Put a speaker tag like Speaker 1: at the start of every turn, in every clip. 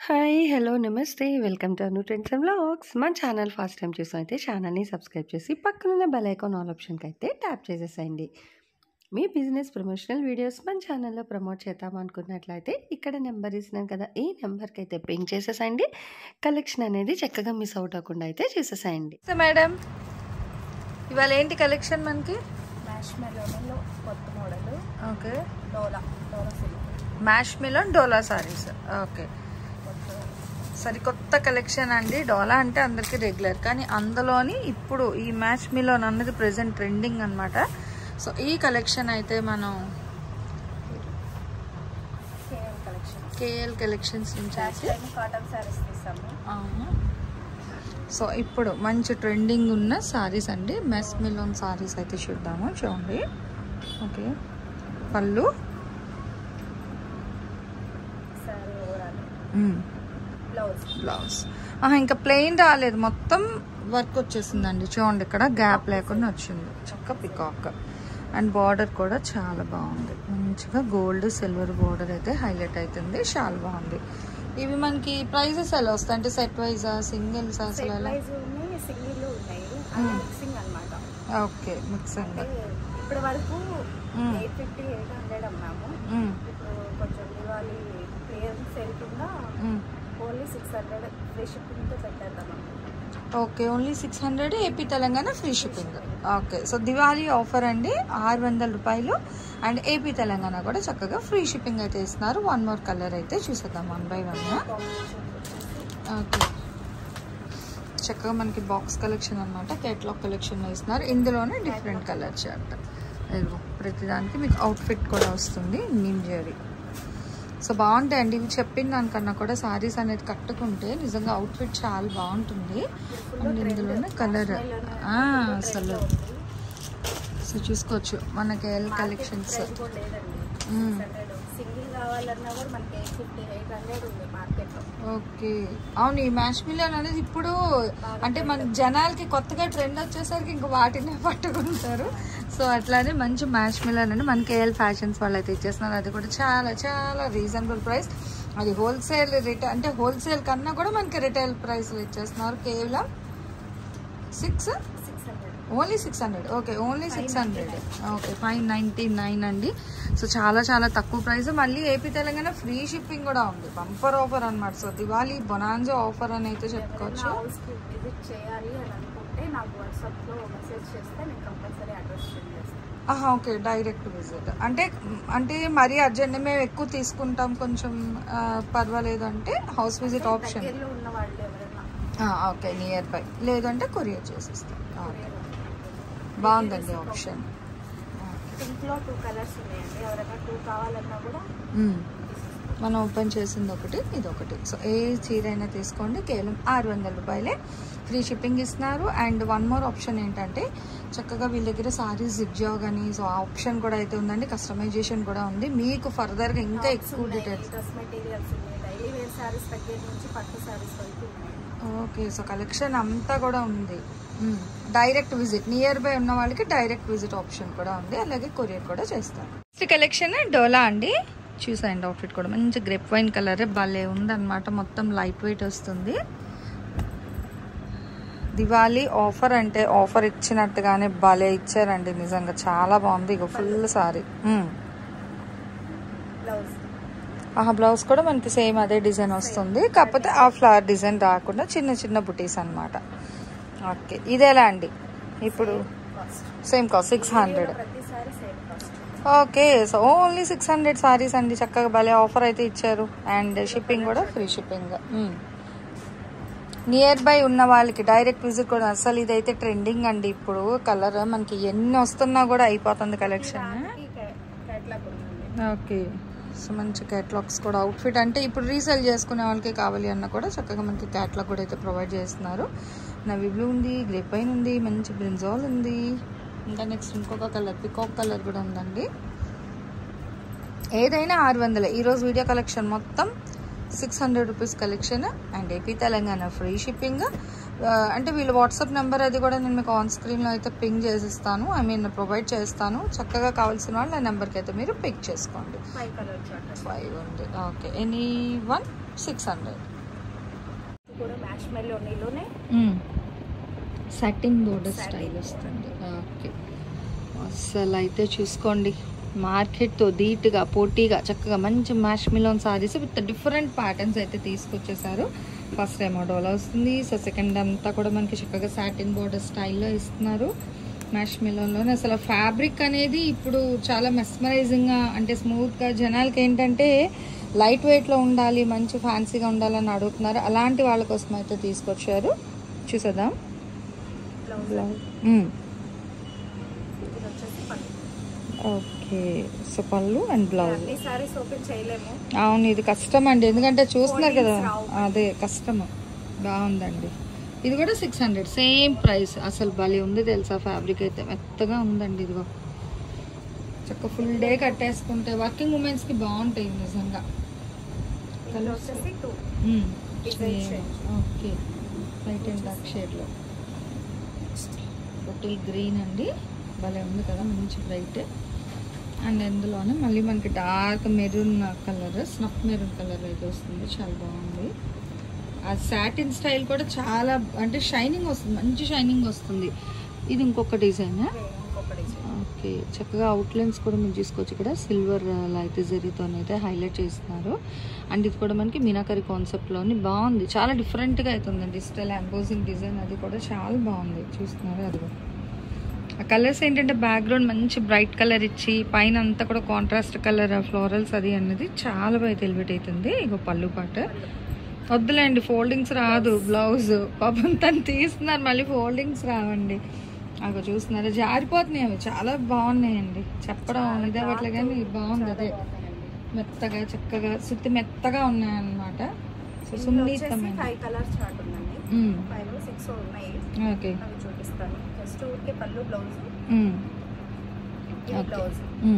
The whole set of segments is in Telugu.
Speaker 1: హాయ్! హలో! నమస్తే. Welcome to Anu trends and vlogs. మన ఛానల్ ఫస్ట్ టైమ్ చూసినైతే ఛానల్‌ని సబ్స్క్రైబ్ చేసి పక్కనున్న బెల్ ఐకాన్ ఆల్ ఆప్షన్‌కైతే ట్యాప్ చేసేసేయండి. మీ బిజినెస్ ప్రమోషనల్ వీడియోస్ మన ఛానల్‌లో ప్రమోట్ చేద్దామనుకున్నట్లయితే ఇక్కడ నెంబర్ ఇస్తున్నాను కదా! ఈ నెంబర్‌కైతే పింగ్ చేసేసేయండి. కలెక్షన్ అనేది చక్కగా మిస్ అవుట్ అవ్వకుండా అయితే చూసేసేయండి.
Speaker 2: సో మేడం ఇవాళ ఏంటి కలెక్షన్ మనకి
Speaker 3: మ్యాష్ మెలోన్లో కొత్త model
Speaker 2: okay
Speaker 3: Dola Dola silk
Speaker 2: మ్యాష్ మిలోన్ డోలా సారీస్ ఓకే
Speaker 3: కొత్త
Speaker 2: సరికొత్త కలెక్షన్ అండి డోలా అంటే అందరికీ రెగ్యులర్ కానీ అందులోని ఇప్పుడు ఈ మ్యాష్ మిలోన్ అన్నది ప్రెసెంట్ ట్రెండింగ్ అన్నమాట సో ఈ కలెక్షన్ అయితే మనం
Speaker 3: కేఎల్ కలెక్షన్
Speaker 2: కేఎల్ కలెక్షన్స్ నుంచి
Speaker 3: లాస్ట్
Speaker 2: అయితే
Speaker 3: టైం కాటన్ శారీస్ తీసాము
Speaker 2: అవును. సో ఇప్పుడు మంచి ట్రెండింగ్ ఉన్న సారీస్ అండి మెస్ మిలోన్ సారీస్ అయితే చూద్దాము చూడండి ఓకే పళ్ళు
Speaker 3: saree overall
Speaker 2: hmm.
Speaker 3: Blouse
Speaker 2: blouse ఆహా, ఇంకా ప్లెయిన్ రాలేదు మొత్తం వర్క్ వచ్చేసిందండి చూడండి ఇక్కడ గ్యాప్ లేకుండా వచ్చింది చక్క పికాక్ అండ్ బార్డర్ కూడా చాలా బాగుంది మంచిగా గోల్డ్ సిల్వర్ బార్డర్ అయితే హైలైట్ అవుతుంది చాలా బాగుంది ఇవి మనకి ప్రైజెస్ ఎలా వస్తాయి అంటే సెట్ వైజా సింగిల్స్ అసలు
Speaker 3: సెట్
Speaker 2: ఎలా
Speaker 3: వైజ్ ఉన్నాయి సింగిల్ ఉన్నాయి
Speaker 2: మ్మ్.
Speaker 3: అలా మిక్సింగ్ అన్నమాట
Speaker 2: ఓకే మిక్సింగ్
Speaker 3: అంటే ఇప్పటి వరకు
Speaker 2: hmm.
Speaker 3: Eight fifty eight hundred అమ్మాము ఇప్పుడు కొంచెం దివాళీ క్లియరెన్స్ సేల్ కింద ఓన్లీ సిక్స్ హండ్రెడ్ ఫ్రీ షిప్పింగ్తో పెట్టేద్దాం
Speaker 2: okay only six hundred AP Telangana free shipping okay so Diwali offer అండి ఆరు వందల రూపాయలు అండ్ ఏపీ తెలంగాణ కూడా చక్కగా ఫ్రీ షిప్పింగ్ అయితే ఇస్తున్నారు వన్ మోర్ కలర్ అయితే చూసేద్దాం one by one
Speaker 3: combination
Speaker 2: okay చక్కగా మనకి బాక్స్ కలెక్షన్ అనమాట కేటలాగ్ కలెక్షన్లో ఇస్తున్నారు ఇందులోనే డిఫరెంట్ కలర్ చార్ట్ ఇదిగో ప్రతిదానికి మీకు అవుట్ఫిట్ కూడా వస్తుంది నిమ్ జరీ సో బాగుంటాయండి ఇవి చెప్పిన దానికన్నా కూడా సారీస్ అనేది కట్టుకుంటే నిజంగా అవుట్ఫిట్ చాలా బాగుంటుంది అండ్ ఇందులోనే కలర్ అసలు సో చూసుకోవచ్చు మనకి ఎల్ కలెక్షన్స్ మ్మ్.
Speaker 3: సింగిల్ కావాలన్నా కూడా మనకి ఎయిట్ ఫిఫ్టీ ఎయిట్ హండ్రెడ్ ఉంది మార్కెట్ లో
Speaker 2: ఓకే అవును ఈ మ్యాష్ మిలియన్ అనేది ఇప్పుడు అంటే మన జనాలకి కొత్తగా ట్రెండ్ వచ్చేసరికి ఇంకా వాటినే పట్టుకుంటారు సో అట్లానే మంచి మ్యాష్ మిలియన్ అని మనకి ఏఎల్ ఫ్యాషన్స్ వాళ్ళు అయితే ఇచ్చేస్తున్నారు అది కూడా చాలా చాలా రీజనబుల్ ప్రైస్ అది హోల్సేల్ రిటైల్ అంటే హోల్సేల్ కన్నా కూడా మనకి రిటైల్ ప్రైస్ ఇచ్చేస్తున్నారు కేవలం six
Speaker 3: six hundred
Speaker 2: only six hundred okay only six hundred okay five ninety nine అండి సో చాలా చాలా తక్కువ ప్రైస్ మళ్ళీ ఏపీ తెలంగాణ ఫ్రీ షిప్పింగ్ కూడా ఉంది బంపర్ ఆఫర్ అన్నమాట సో దివాళీ బొనాంజో ఆఫర్ అని అయితే చెప్పుకోవచ్చు
Speaker 3: హౌస్ కి విజిట్ చేయాలి అని అనుకుంటే నాకు వాట్సాప్ లో మెసేజ్ చేస్తే నేను కంపల్సరీ అడ్రస్ షేర్ చేస్తాను
Speaker 2: ఆహా ఓకే డైరెక్ట్ విజిట్ అంటే అంటే మరీ అర్జెంట్ మేము ఎక్కువ తీసుకుంటాం కొంచెం ఆ, పర్వాలేదు అంటే హౌస్ విజిట్ ఆప్షన్
Speaker 3: దగ్గరలో ఉన్న వాళ్ళు ఎవరైనా
Speaker 2: ఓకే నియర్ బై లేదంటే కొరియర్ చేసిస్తాం ఓకే
Speaker 3: courier
Speaker 2: బాగుందండి ఆప్షన్
Speaker 3: పింక్ లో టూ కలర్స్ ఉన్నాయండి ఎవరైనా టూ కావాలన్నా కూడా
Speaker 2: మ్మ్. మనం ఓపెన్ చేసింది ఒకటి ఇది ఒకటి సో ఏ చీర అయినా తీసుకోండి కేవలం ఆరు వందల రూపాయలే ఫ్రీ షిప్పింగ్ ఇస్తున్నారు అండ్ వన్ మోర్ ఆప్షన్ ఏంటంటే చక్కగా వీళ్ళ దగ్గర సారీస్ జిగ్జాగ్ అని సో ఆ ఆప్షన్ కూడా అయితే ఉందండి కస్టమైజేషన్ కూడా ఉంది మీకు ఫర్దర్గా ఇంకా ఎక్కువ డీటెయిల్స్
Speaker 3: డ్రెస్ మెటీరియల్స్ ఉన్నాయి డైలీ వేర్ శారీస్ దగ్గర నుంచి పట్టు శారీస్ వరకు ఉన్నాయి
Speaker 2: ఓకే సో కలెక్షన్ అంతా కూడా ఉంది డైరెక్ట్ విజిట్ నియర్ బై ఉన్న వాళ్ళకి డైరెక్ట్ విజిట్ ఆప్షన్ కూడా ఉంది అలాగే కొరియర్ కూడా చేస్తాను నెక్స్ట్ కలెక్షన్ డోలా అండి చూసాయండి అవుట్ఫిట్ కూడా మంచి గ్రెప్ వైన్ కలర్ భలే ఉందన్నమాట మొత్తం లైట్ వెయిట్ వస్తుంది దివాళీ ఆఫర్ అంటే ఆఫర్ ఇచ్చినట్టుగానే భలే ఇచ్చారండి నిజంగా చాలా బాగుంది ఇక ఫుల్ సారీ
Speaker 3: బ్లౌజ్
Speaker 2: ఆహా బ్లౌజ్ కూడా మనకి సేమ్ అదే డిజైన్ వస్తుంది కాకపోతే ఆ ఫ్లవర్ డిజైన్ రాకుండా చిన్న చిన్న బుటీస్ అన్నమాట ఓకే ఇది ఎలా అండి ఇప్పుడు
Speaker 3: cost
Speaker 2: same cost six hundred
Speaker 3: ప్రతిసారి same cost
Speaker 2: okay so only six hundred saris అండి చక్కగా భలే ఆఫర్ అయితే ఇచ్చారు అండ్ షిప్పింగ్ కూడా ఫ్రీ షిప్పింగ్ నియర్ బై ఉన్న వాళ్ళకి డైరెక్ట్ విజిట్ కూడా అసలు ఇదైతే ట్రెండింగ్ అండి ఇప్పుడు కలర్ మనకి ఎన్ని వస్తున్నా కూడా అయిపోతుంది కలెక్షన్
Speaker 3: కేటలాగ్ ఉందండి
Speaker 2: ఓకే సో మంచి క్యాట్లాగ్స్ కూడా అవుట్ఫిట్ అంటే ఇప్పుడు రీసేల్ చేసుకునే వాళ్ళకి కావాలి అన్న కూడా చక్కగా మనకి క్యాట్లాగ్ కూడా అయితే ప్రొవైడ్ చేస్తున్నారు నవీ బ్లూ ఉంది గ్రే పైన్ ఉంది మంచి బ్రింజాల్ ఉంది ఇంకా నెక్స్ట్ ఇంకొక కలర్ పికాక్ కలర్ కూడా ఉందండి ఏదైనా ఆరు వందలే ఈరోజు వీడియో కలెక్షన్ మొత్తం six hundred rupees collection and AP Telangana free shipping అంటే వీళ్ళ వాట్సాప్ నెంబర్ అది కూడా నేను మీకు ఆన్ స్క్రీన్లో అయితే పింగ్ చేసిస్తాను ఐ మీన్ ప్రొవైడ్ చేస్తాను చక్కగా కావాల్సిన వాళ్ళు ఆ నెంబర్కి అయితే మీరు పిక్ చేసుకోండి
Speaker 3: ఫైవ్ కలర్ చార్ట్
Speaker 2: ఫైవ్ ఉంది okay any one six hundred
Speaker 3: కూడా మ్యాష్ మెల్లో నీలోనే
Speaker 2: satin border
Speaker 3: Satin
Speaker 2: style
Speaker 3: border.
Speaker 2: వస్తుంది ఓకే అసలు అయితే చూసుకోండి మార్కెట్తో ధీటుగా పోటీగా చక్కగా మంచి మ్యాష్ మిలోన్ సారీస్ విత్ డిఫరెంట్ ప్యాటర్న్స్ అయితే తీసుకొచ్చేసారు ఫస్ట్ ఏమో డోలా వస్తుంది సో సెకండ్ అంతా కూడా మనకి చక్కగా సాటిన్ బోర్డర్ స్టైల్లో ఇస్తున్నారు మ్యాష్ మిలోన్లోనే అసలు ఫ్యాబ్రిక్ అనేది ఇప్పుడు చాలా మెస్మరైజింగ్గా అంటే స్మూత్గా జనాలకి ఏంటంటే లైట్ వెయిట్లో ఉండాలి మంచి ఫ్యాన్సీగా ఉండాలని అడుగుతున్నారు అలాంటి వాళ్ళ కోసం అయితే తీసుకొచ్చారు చూసేద్దాం
Speaker 3: బ్లౌజ్
Speaker 2: మ్మ్.
Speaker 3: ఇది వచ్చేసి పళ్ళు
Speaker 2: ఓకే సో పళ్ళు అండ్ బ్లౌజ్
Speaker 3: అన్ని సారీస్ ఓపెన్ చేయలేము
Speaker 2: అవును ఇది కష్టం అండి ఎందుకంటే చూస్తున్నారు కదా
Speaker 3: Foldings రావు.
Speaker 2: అదే కష్టం బాగుందండి ఇది కూడా సిక్స్ హండ్రెడ్ సేమ్ ప్రైస్ అసలు భలే ఉంది తెలుసా ఫ్యాబ్రిక్ అయితే మెత్తగా ఉందండి ఇదిగో చక్క ఫుల్ డే కట్టేసుకుంటే వర్కింగ్ ఉమెన్స్కి బాగుంటాయి నిజంగా
Speaker 3: ఇది వచ్చేసి టూ
Speaker 2: మ్మ్.
Speaker 3: Design
Speaker 2: Same.
Speaker 3: shade.
Speaker 2: Okay light and dark షేడ్లో బాటిల్ గ్రీన్ అండి భలే ఉంది కదా మంచి బ్రైట్ అండ్ ఇందులోనే మళ్ళీ మనకి dark maroon colour snuff maroon colour అయితే వస్తుంది చాలా బాగుంది ఆ సాటిన్ స్టైల్ కూడా చాలా అంటే షైనింగ్ వస్తుంది మంచి షైనింగ్ వస్తుంది ఇది ఇంకొక డిజైన్
Speaker 3: ఇంకొక డిజైన్
Speaker 2: ఓకే చక్కగా అవుట్లైన్స్ కూడా మీరు చూసుకోవచ్చు ఇక్కడ సిల్వర్ లైట్ జరీతో అయితే హైలైట్ చేస్తున్నారు అండ్ ఇది కూడా మనకి మీనాకరి కాన్సెప్ట్లోని బాగుంది చాలా డిఫరెంట్గా అవుతుంది డిజిటల్ ఎంపోజింగ్ డిజైన్ అది కూడా చాలా బాగుంది చూస్తున్నారు అది కూడా ఆ కలర్స్ ఏంటంటే బ్యాక్గ్రౌండ్ మంచి బ్రైట్ కలర్ ఇచ్చి పైన అంతా కూడా కాంట్రాస్ట్ కలర్ ఫ్లోరల్స్ అది అన్నది చాలా బాగా ఎలివేట్ అవుతుంది ఇగో పళ్ళు పాట వద్దులేండి ఫోల్డింగ్స్ రాదు బ్లౌజ్ పాపం తను తీస్తున్నారు మళ్ళీ ఫోల్డింగ్స్ రావండి అగో చూస్తున్నారు జారిపోతున్నాయి అవి చాలా బాగున్నాయండి చెప్పడం ఇదే అవ్వట్లే కానీ బాగుంది అదే మెత్తగా చక్కగా సుత్తి మెత్తగా ఉన్నాయన్నమాట సో సున్నితమైన
Speaker 3: ఫైవ్ కలర్స్ చార్ట్ ఉందండి
Speaker 2: మ్మ్.
Speaker 3: ఫైవ్ సిక్స్ ఉన్నాయి
Speaker 2: ఓకే
Speaker 3: అవి చూపిస్తాను జస్ట్ ఊరికే పళ్ళు బ్లౌజ్
Speaker 2: మ్మ్.
Speaker 3: ఇది
Speaker 2: Okay.
Speaker 3: బ్లౌజ్
Speaker 2: మ్మ్.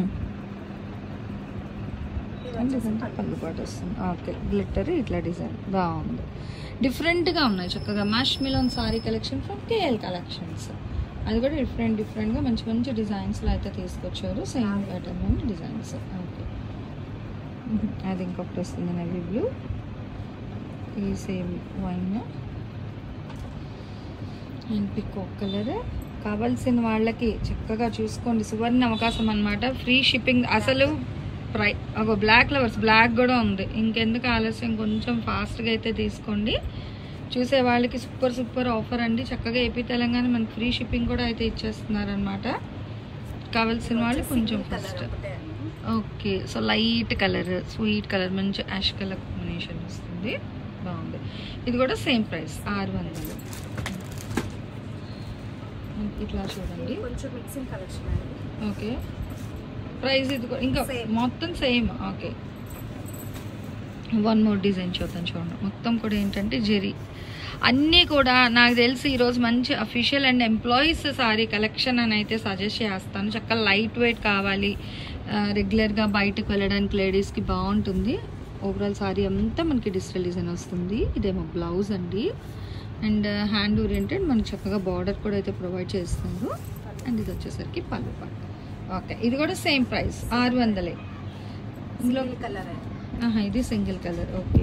Speaker 3: ఇది
Speaker 2: అండ్
Speaker 3: వచ్చేసి
Speaker 2: ఇదంతా
Speaker 3: పళ్ళు
Speaker 2: పళ్ళు పాటు వస్తుంది ఓకే గ్లిట్టర్ ఇట్లా డిజైన్ బాగుంది డిఫరెంట్గా ఉన్నాయి చక్కగా మ్యాష్ మిలోన్ sari collection from KL collections అది కూడా డిఫరెంట్ డిఫరెంట్గా మంచి మంచి డిజైన్స్లో అయితే తీసుకొచ్చారు సేమ్ ప్యాటర్న్ డిజైన్స్ ఓకే అది ఇంకొకటి వస్తుంది నవీ బ్లూ ఈ same wine and peacock colour కావాల్సిన వాళ్ళకి చక్కగా చూసుకోండి సువర్ణ అవకాశం అన్నమాట ఫ్రీ షిప్పింగ్ అసలు ప్రై ఒక బ్లాక్ లవర్స్ బ్లాక్ కూడా ఉంది ఇంకెందుకు ఆలస్యం కొంచెం ఫాస్ట్గా అయితే తీసుకోండి చూసే వాళ్ళకి సూపర్ సూపర్ ఆఫర్ అండి చక్కగా ఏపీ తెలంగాణ మనకి ఫ్రీ షిప్పింగ్ కూడా అయితే ఇచ్చేస్తున్నారు అనమాట కావాల్సిన వాళ్ళు కొంచెం
Speaker 3: కలర్
Speaker 2: ఫస్ట్
Speaker 3: ఒకటే అండి
Speaker 2: okay so light colour sweet colour మంచి యాష్ కలర్ కాంబినేషన్ వస్తుంది బాగుంది ఇది కూడా సేమ్ ప్రైస్ ఆరు వందలు ఇట్లా చూడండి
Speaker 3: ఇది కొంచెం మిక్సింగ్ కలెక్షన్ అండి
Speaker 2: ఓకే ప్రైస్ ఇది కూడా- ఇంకా
Speaker 3: Same.
Speaker 2: మొత్తం same okay one more design చూద్దాం చూడండి మొత్తం కూడా ఏంటంటే జెరీ అన్నీ కూడా నాకు తెలిసి ఈరోజు మంచి official and employees sari collection అని అయితే సజెస్ట్ చేస్తాను చక్కగా లైట్ వెయిట్ కావాలి రెగ్యులర్గా బయటకు వెళ్ళడానికి లేడీస్కి బాగుంటుంది ఓవరాల్ సారీ అంతా మనకి డిజిటల్ డిజైన్ వస్తుంది ఇదేమో బ్లౌజ్ అండి అండ్ హ్యాండ్ ఓరియంటెడ్ మనకి చక్కగా బార్డర్ కూడా అయితే ప్రొవైడ్ చేస్తున్నారు అండ్ ఇది వచ్చేసరికి పళ్ళు పాట ఓకే ఇది కూడా సేమ్ ప్రైస్ ఆరు వందలే ఇందులో
Speaker 3: సింగిల్ కలర్ అండి
Speaker 2: ఆహా, ఇది సింగిల్ కలర్ ఓకే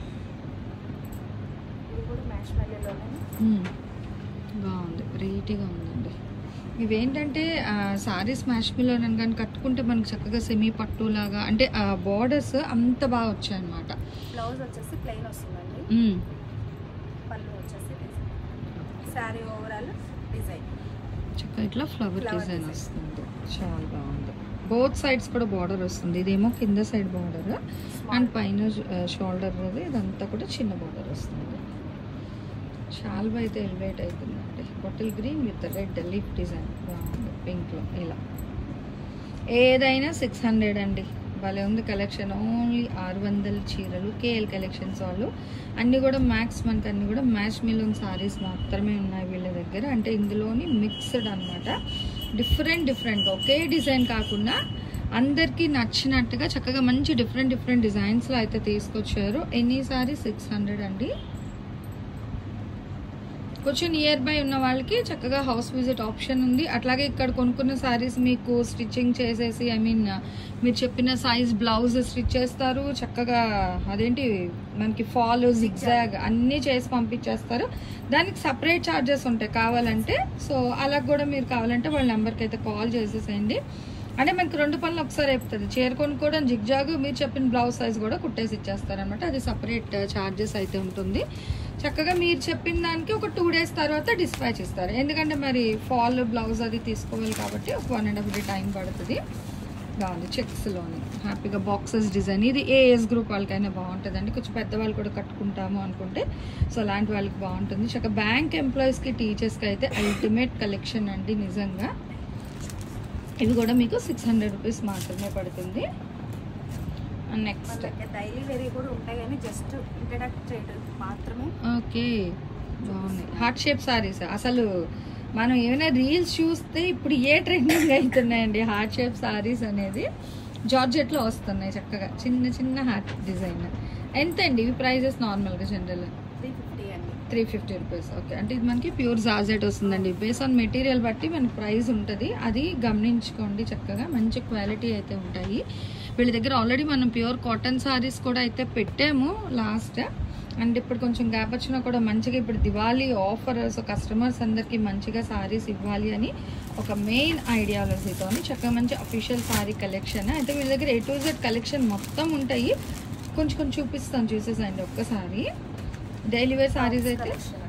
Speaker 3: ఇది కూడా మ్యాష్ మెల్లోనే
Speaker 2: మ్మ్. బాగుంది వెరైటీగా ఉందండి ఇవేంటంటే సారీస్ మ్యాష్ మిలోన్ కానీ కట్టుకుంటే మనకి చక్కగా సెమీ పట్టు లాగా అంటే ఆ బార్డర్స్ అంత బాగా వచ్చాయన్నమాట
Speaker 3: బ్లౌజ్ వచ్చేసి ప్లెయిన్ వస్తుందండి
Speaker 2: మ్మ్.
Speaker 3: పళ్ళు వచ్చేసి శారీ ఓవరాల్ డిజైన్
Speaker 2: చక్కగా ఇట్లా ఫ్లవర్
Speaker 3: Flower
Speaker 2: డిజైన్
Speaker 3: design.
Speaker 2: వస్తుంది చాలా బాగుంది బోత్ సైడ్స్ కూడా బార్డర్ వస్తుంది ఇదేమో కింద సైడ్ బార్డర్ అండ్ పైన షోల్డర్ అది ఇదంతా కూడా చిన్న బార్డర్ వస్తుంది షాల్వా అయితే ఎలివేట్ అవుతుందండి bottle green with red leaf design బాగుంది పింక్లో ఇలా ఏదైనా సిక్స్ హండ్రెడ్ అండి భలే ఉంది కలెక్షన్ ఓన్లీ ఆరు వందల చీరలు కేఎల్ కలెక్షన్స్ వాళ్ళు అన్నీ కూడా మ్యాక్స్ మనకి అన్నీ కూడా మ్యాచ్ మిలియన్ సారీస్ మాత్రమే ఉన్నాయి వీళ్ళ దగ్గర అంటే ఇందులోని మిక్స్డ్ అన్నమాట డిఫరెంట్ డిఫరెంట్ ఒకే డిజైన్ కాకుండా అందరికీ నచ్చినట్టుగా చక్కగా మంచి డిఫరెంట్ డిఫరెంట్ డిజైన్స్లో అయితే తీసుకొచ్చారు ఎన్ని సారీ సిక్స్ హండ్రెడ్ అండి కొంచెం నియర్ బై ఉన్న వాళ్ళకి చక్కగా హౌస్ విజిట్ ఆప్షన్ ఉంది అట్లాగే ఇక్కడ కొనుక్కున్న శారీస్ మీకు స్టిచ్చింగ్ చేసేసి ఐ మీన్ మీరు చెప్పిన సైజ్ బ్లౌజ్ స్టిచ్ చేస్తారు చక్కగా అదేంటి మనకి ఫాల్ జిగ్జాగ్ అన్నీ చేసి పంపించేస్తారు దానికి సపరేట్ ఛార్జెస్ ఉంటాయి కావాలంటే సో అలా కూడా మీరు కావాలంటే వాళ్ళ నెంబర్కి అయితే కాల్ చేసేసేయండి అంటే మనకి రెండు పనులు ఒకసారి అయిపోతుంది చీర కొనుక్కోవడం జిగ్జాగ్ మీరు చెప్పిన బ్లౌజ్ సైజ్ కూడా కుట్టేసి ఇచ్చేస్తారనమాట అది సపరేట్ ఛార్జెస్ అయితే ఉంటుంది చక్కగా మీరు చెప్పిన దానికి ఒక టూ డేస్ తర్వాత డిస్పాచ్ ఇస్తారు ఎందుకంటే మరి ఫాల్ బ్లౌజ్ అది తీసుకోవాలి కాబట్టి ఒక one and half day time పడుతుంది బాగుంది చెక్స్లోని హ్యాపీగా బాక్సెస్ డిజైన్ ఇది ఏ ఏజ్ గ్రూప్ వాళ్ళకైనా బాగుంటుంది అండి కొంచెం పెద్దవాళ్ళు కూడా కట్టుకుంటాము అనుకుంటే సో అలాంటి వాళ్ళకి బాగుంటుంది చక్కగా బ్యాంక్ ఎంప్లాయీస్కి టీచర్స్కి అయితే అల్టిమేట్ కలెక్షన్ అండి నిజంగా ఇది కూడా మీకు సిక్స్ హండ్రెడ్ రూపీస్ మాత్రమే పడుతుంది నెక్స్ట్
Speaker 3: వాళ్ళకి డైలీ వేరే కూడా ఉంటాయి కానీ జస్ట్ ఇంట్రడక్ట్ మాత్రమే
Speaker 2: ఓకే బాగున్నాయి హార్ట్ షేప్ సారీస్ అసలు మనం ఏమైనా రీల్స్ చూస్తే ఇప్పుడు ఏ ట్రెండింగ్ అవుతున్నాయండి హార్ట్ షేప్ సారీస్ అనేది జార్జెట్లో వస్తున్నాయి చక్కగా చిన్న చిన్న హార్ట్ డిజైన్ ఎంత అండి ఇవి ప్రైజెస్ నార్మల్గా జనరల్
Speaker 3: త్రీ ఫిఫ్టీ అండి
Speaker 2: త్రీ ఫిఫ్టీ రూపీస్ ఓకే అంటే ఇది మనకి ప్యూర్ జార్జెట్ వస్తుందండి బేస్ ఆన్ మెటీరియల్ బట్టి మనకి ప్రైస్ ఉంటుంది అది గమనించుకోండి చక్కగా మంచి క్వాలిటీ అయితే ఉంటాయి వీళ్ళ దగ్గర ఆల్రెడీ మనం ప్యూర్ కాటన్ సారీస్ కూడా అయితే పెట్టాము లాస్ట్ అండ్ ఇప్పుడు కొంచెం గ్యాప్ వచ్చినా కూడా మంచిగా ఇప్పుడు దివాళీ ఆఫర్ సో కస్టమర్స్ అందరికీ మంచిగా సారీస్ ఇవ్వాలి అని ఒక మెయిన్ ఐడియాలజీతో చక్కగా మంచి అఫీషియల్ సారీ కలెక్షన్ అయితే వీళ్ళ దగ్గర ఏ టు జెడ్ కలెక్షన్ మొత్తం ఉంటాయి కొంచెం కొంచెం చూపిస్తాను చూసేసండి ఒక్కసారి డైలీ వేర్ సారీస్ అయితే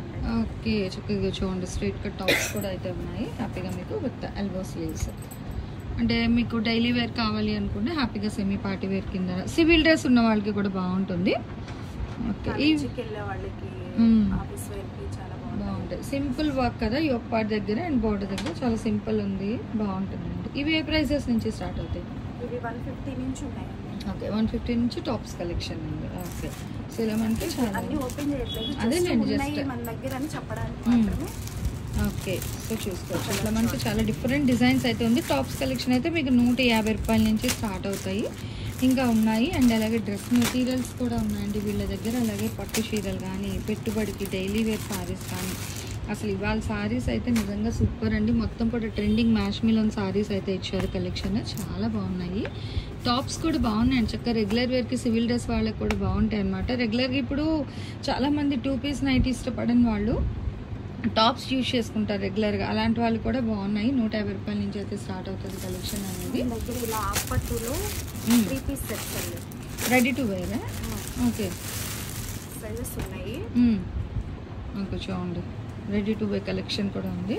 Speaker 2: ఓకే చక్కగా చూడండి స్ట్రైట్ కట్ టాప్స్ కూడా అయితే ఉన్నాయి హ్యాపీగా మీకు విత్ ఎల్బో స్లీవ్స్ అంటే మీకు డైలీ వేర్ కావాలి అనుకుంటే హ్యాపీగా సెమీ పార్టీ వేర్ కింద సివిల్ డ్రెస్ ఉన్న వాళ్ళకి కూడా బాగుంటుంది ఓకే ఈ
Speaker 3: కాలేజీకి వెళ్ళే వాళ్ళకి
Speaker 2: మ్మ్.
Speaker 3: ఆఫీస్ వేర్కి చాలా బాగుంటుంది
Speaker 2: బాగుంటాయి సింపుల్ వర్క్ కదా ఈ ఒక్క పార్ట్ దగ్గర అండ్ బోర్డర్ దగ్గర చాలా సింపుల్ ఉంది బాగుంటుందండి ఇవి ఏ ప్రైసెస్ నుంచి స్టార్ట్ అవుతాయి
Speaker 3: ఇవి వన్ ఫిఫ్టీ నుంచి ఉన్నాయండి
Speaker 2: ఓకే వన్ ఫిఫ్టీ నుంచి టాప్స్ కలెక్షన్ ఉంది ఓకే సో ఇలా మనకి చాలా
Speaker 3: అన్ని ఓపెన్ చేయట్లేదు
Speaker 2: అదేలేండి,
Speaker 3: just ఉన్నాయి
Speaker 2: just-
Speaker 3: మన దగ్గర అని చెప్పడానికి
Speaker 2: మ్మ్.
Speaker 3: మాత్రమే
Speaker 2: ఓకే సో చూసుకోవచ్చు అట్లా మనకి చాలా డిఫరెంట్ డిజైన్స్ అయితే ఉంది టాప్స్ కలెక్షన్ అయితే మీకు నూట యాభై రూపాయల నుంచి స్టార్ట్ అవుతాయి ఇంకా ఉన్నాయి అండ్ అలాగే డ్రెస్ మెటీరియల్స్ కూడా ఉన్నాయండి వీళ్ళ దగ్గర అలాగే పట్టు చీరలు కానీ పెట్టుబడికి డైలీ వేర్ సారీస్ కానీ అసలు ఇవాళ సారీస్ అయితే నిజంగా సూపర్ అండి మొత్తం కూడా ట్రెండింగ్ మ్యాష్ మిలన్ సారీస్ అయితే ఇచ్చారు కలెక్షన్ చాలా బాగున్నాయి టాప్స్ కూడా బాగున్నాయండి చక్కగా రెగ్యులర్ వేర్కి సివిల్ డ్రెస్ వాళ్ళకి కూడా బాగుంటాయి అనమాట రెగ్యులర్గా ఇప్పుడు చాలామంది టూ పీస్ నైట్ ఇష్టపడని వాళ్ళు టాప్స్ యూజ్ చేసుకుంటారు రెగ్యులర్గా అలాంటి వాళ్ళు కూడా బాగున్నాయి నూట యాభై రూపాయల నుంచి అయితే స్టార్ట్ అవుతుంది కలెక్షన్ అనేది
Speaker 3: మన దగ్గర ఇలా ఆపట్టులో
Speaker 2: మ్మ్.
Speaker 3: త్రీ పీస్ సెట్స్ అండి
Speaker 2: ready to wear okay
Speaker 3: sizes ఉన్నాయి
Speaker 2: ఓకే చూడండి రెడీ టు వేర్ కలెక్షన్ కూడా ఉంది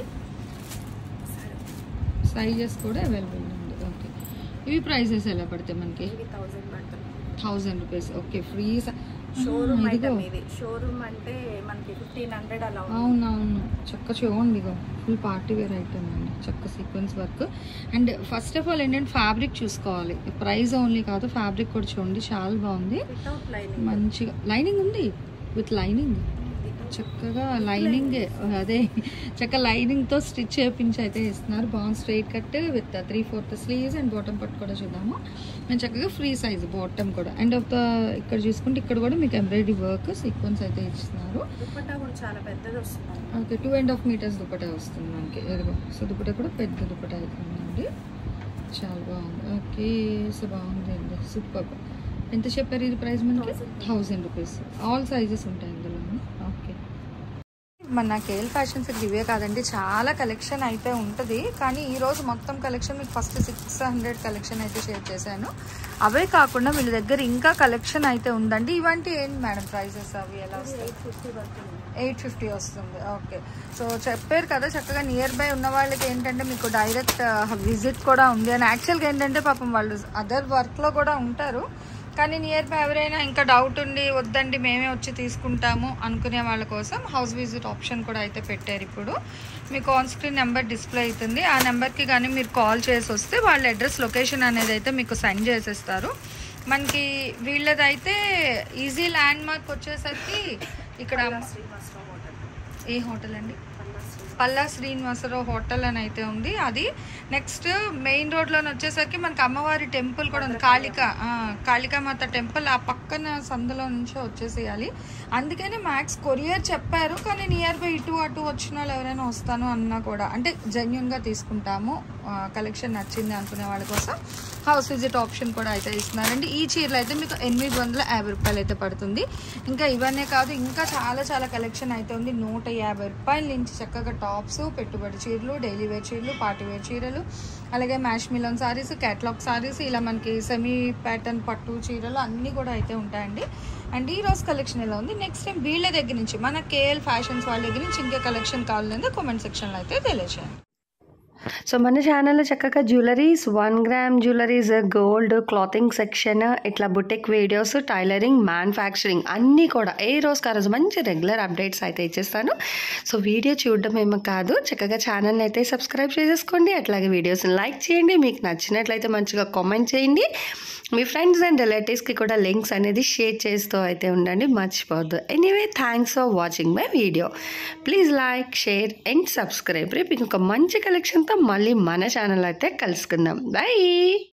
Speaker 2: సైజెస్ కూడా అవైలబుల్ ఉంది ఓకే ఇవి ప్రైసెస్ ఎలా పడతాయి మనకి
Speaker 3: ఇవి థౌజండ్ పడుతుంది
Speaker 2: thousand rupees okay free
Speaker 3: showroom
Speaker 2: ఇదిగో
Speaker 3: ఐటమ్ ఇది షోరూమ్ అంటే మనకి ఫిఫ్టీన్ హండ్రెడ్ అలా ఉంది
Speaker 2: అవునవును చక్క చూడండి ఇగో ఫుల్ పార్టీ వేర్ ఐటమ్ అండి చక్క sequence work and first of all ఏంటంటే ఫ్యాబ్రిక్ చూసుకోవాలి ప్రైస్ ఓన్లీ కాదు ఫ్యాబ్రిక్ కూడా చూడండి చాలా బాగుంది
Speaker 3: వితౌట్ లైనింగ్
Speaker 2: మంచిగా లైనింగ్ ఉంది విత్ లైనింగ్ చక్కగా లైనింగ్ అదే చక్క లైనింగ్తో స్టిచ్ చేయించి అయితే ఇస్తున్నారు బాగుంది straight cut with three fourth sleeves and bottom పట్టు కూడా చూద్దాము మేము చక్కగా ఫ్రీ సైజ్ బాటమ్ కూడా అండ్ ఆఫ్ ద ఇక్కడ చూసుకుంటే ఇక్కడ కూడా మీకు ఎంబ్రాయిడరీ వర్క్ సీక్వెన్స్ అయితే ఇస్తున్నారు
Speaker 3: దుప్పట్టా కూడా చాలా పెద్దది వస్తుంది
Speaker 2: okay two and half metres dupatta వస్తుంది మనకి ఎదుగు సో దుపట్టా కూడా పెద్ద దుపట్టా అయితే ఉందండి చాలా బాగుంది ఓకే సో బాగుంది అండి సూపర్ ఎంత చెప్పారు ఇది ప్రైస్ మనకి
Speaker 3: Thousand.
Speaker 2: Thousand rupees all sizes ఉంటాయి ఇందులో ఓకే మన కేఎల్ ఫ్యాషన్స్ ఇవే కాదండి చాలా కలెక్షన్ అయితే ఉంటుంది కానీ ఈ రోజు మొత్తం కలెక్షన్ మీకు ఫస్ట్ సిక్స్ హండ్రెడ్ కలెక్షన్ అయితే షేర్ చేశాను అవే కాకుండా వీళ్ళ దగ్గర ఇంకా కలెక్షన్ అయితే ఉందండి ఇవంటి ఏంటి మేడం ప్రైసెస్ అవి ఎలా వస్తాయి
Speaker 3: ఎయిట్ ఫిఫ్టీ పడుతుంది
Speaker 2: ఎయిట్ ఫిఫ్టీ వస్తుంది ఓకే సో చెప్పారు కదా చక్కగా నియర్ బై ఉన్న వాళ్ళకి ఏంటంటే మీకు డైరెక్ట్ విజిట్ కూడా ఉంది అని యాక్చువల్గా ఏంటంటే పాపం వాళ్ళు అదర్ వర్క్లో కూడా ఉంటారు కానీ నియర్ బై ఎవరైనా ఇంకా డౌట్ ఉండి వద్దండి మేమే వచ్చి తీసుకుంటాము అనుకునే వాళ్ళ కోసం హౌస్ విజిట్ ఆప్షన్ కూడా అయితే పెట్టారు ఇప్పుడు మీకు ఆన్ స్క్రీన్ నెంబర్ డిస్ప్లే అవుతుంది ఆ నెంబర్కి కానీ మీరు కాల్ చేసి వస్తే వాళ్ళ అడ్రస్ లొకేషన్ అనేది అయితే మీకు సెండ్ చేసేస్తారు మనకి వీళ్ళదైతే ఈజీ ల్యాండ్ మార్క్ వచ్చేసరికి ఇక్కడ
Speaker 3: పల్లా శ్రీనివాసరావు హోటల్
Speaker 2: ఏ హోటల్ అండి
Speaker 3: పల్లా శ్రీనివాసరావు
Speaker 2: పల్లా శ్రీనివాసరావు హోటల్ అని అయితే ఉంది అది నెక్స్ట్ మెయిన్ రోడ్లోనే వచ్చేసరికి మనకి అమ్మవారి టెంపుల్ కూడా ఉంది కాళిక ఆ, కాళికామాత టెంపుల్ ఆ పక్కన సందులో నుంచే వచ్చేసేయాలి అందుకని మ్యాక్స్ కొరియర్ చెప్పారు కానీ నియర్ బై ఇటు అటు వచ్చిన వాళ్ళు ఎవరైనా వస్తాను అన్నా కూడా అంటే జెన్యున్గా తీసుకుంటాము కలెక్షన్ నచ్చింది అనుకునే వాళ్ళ కోసం హౌస్ విజిట్ ఆప్షన్ కూడా అయితే ఇస్తున్నారండి ఈ చీరలు అయితే మీకు ఎనిమిది వందల యాభై రూపాయలు అయితే పడుతుంది ఇంకా ఇవన్నీ కాదు ఇంకా చాలా చాలా కలెక్షన్ అయితే ఉంది నూట యాభై రూపాయల నుంచి చక్కగా టాప్స్ పెట్టుబడి చీరలు డైలీ వేర్ చీరలు పార్టీ వేర్ చీరలు అలాగే మ్యాష్ మిలన్ సారీస్ క్యాట్లాగ్ సారీస్ ఇలా మనకి సెమీ ప్యాటర్న్ పట్టు చీరలు అన్నీ కూడా అయితే ఉంటాయండి అండ్ ఈ రోజు కలెక్షన్ ఎలా ఉంది నెక్స్ట్ టైం వీళ్ళ దగ్గర నుంచి మన కేఎల్ ఫ్యాషన్స్ వాళ్ళ దగ్గర నుంచి ఇంకా కలెక్షన్ కావాలంటే కామెంట్ సెక్షన్లో అయితే తెలియజేయండి
Speaker 1: సో మన ఛానల్లో చక్కగా jewelleries one gram jewelleries gold clothing section ఇట్లా బుటెక్ వీడియోస్ టైలరింగ్ మ్యానుఫ్యాక్చరింగ్ అన్నీ కూడా ఏ రోజు కా రోజు మంచి రెగ్యులర్ అప్డేట్స్ అయితే ఇచ్చేస్తాను సో వీడియో చూడడం ఏమో కాదు చక్కగా ఛానల్ని అయితే సబ్స్క్రైబ్ చేసేసుకోండి అట్లాగే వీడియోస్ని లైక్ చేయండి మీకు నచ్చినట్లయితే మంచిగా కామెంట్ చేయండి మీ ఫ్రెండ్స్ అండ్ రిలేటివ్స్కి కూడా లింక్స్ అనేది షేర్ చేస్తూ అయితే ఉండండి మర్చిపోవద్దు anyway thanks for watching my video please like share and subscribe రేపు ఇంకొక మంచి కలెక్షన్తో మళ్ళీ మన ఛానల్ అయితే కలుసుకుందాం బాయ్